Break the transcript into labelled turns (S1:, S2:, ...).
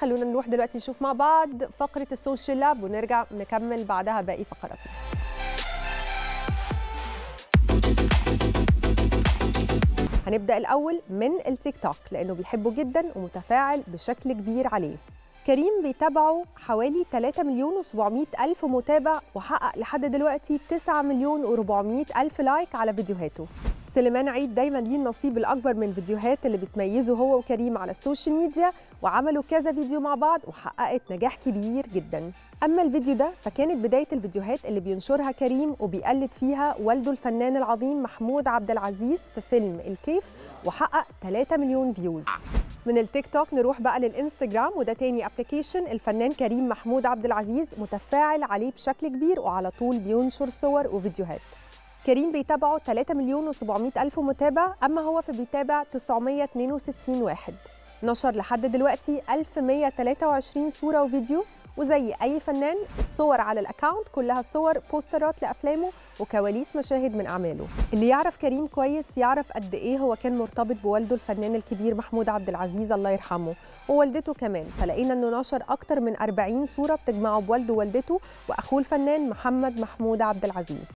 S1: خلونا نروح دلوقتي نشوف مع بعض فقره السوشيال لاب ونرجع نكمل بعدها باقي فقراتنا هنبدا الاول من التيك توك لانه بيحبه جدا ومتفاعل بشكل كبير عليه كريم بيتابعه حوالي 3 مليون و700 ألف متابع وحقق لحد دلوقتي 9 مليون و400 ألف لايك على فيديوهاته سليمان عيد دايما ليه النصيب الأكبر من الفيديوهات اللي بتميزه هو وكريم على السوشيال ميديا وعملوا كذا فيديو مع بعض وحققت نجاح كبير جدا أما الفيديو ده فكانت بداية الفيديوهات اللي بينشرها كريم وبيقلد فيها والده الفنان العظيم محمود عبد العزيز في فيلم الكيف وحقق 3 مليون فيوز من التيك توك نروح بقى للانستجرام وده تاني ابلكيشن الفنان كريم محمود عبد العزيز متفاعل عليه بشكل كبير وعلى طول بينشر صور وفيديوهات كريم بيتابعه 3 مليون و700 ألف متابع أما هو فبيتابع 962 واحد نشر لحد دلوقتي 1123 صورة وفيديو وزي أي فنان الصور على الأكاونت كلها صور بوسترات لأفلامه وكواليس مشاهد من أعماله اللي يعرف كريم كويس يعرف قد إيه هو كان مرتبط بوالده الفنان الكبير محمود عبد العزيز الله يرحمه ووالدته كمان فلقينا انه نشر اكتر من 40 صوره بتجمعه بوالده ووالدته واخوه الفنان محمد محمود عبد العزيز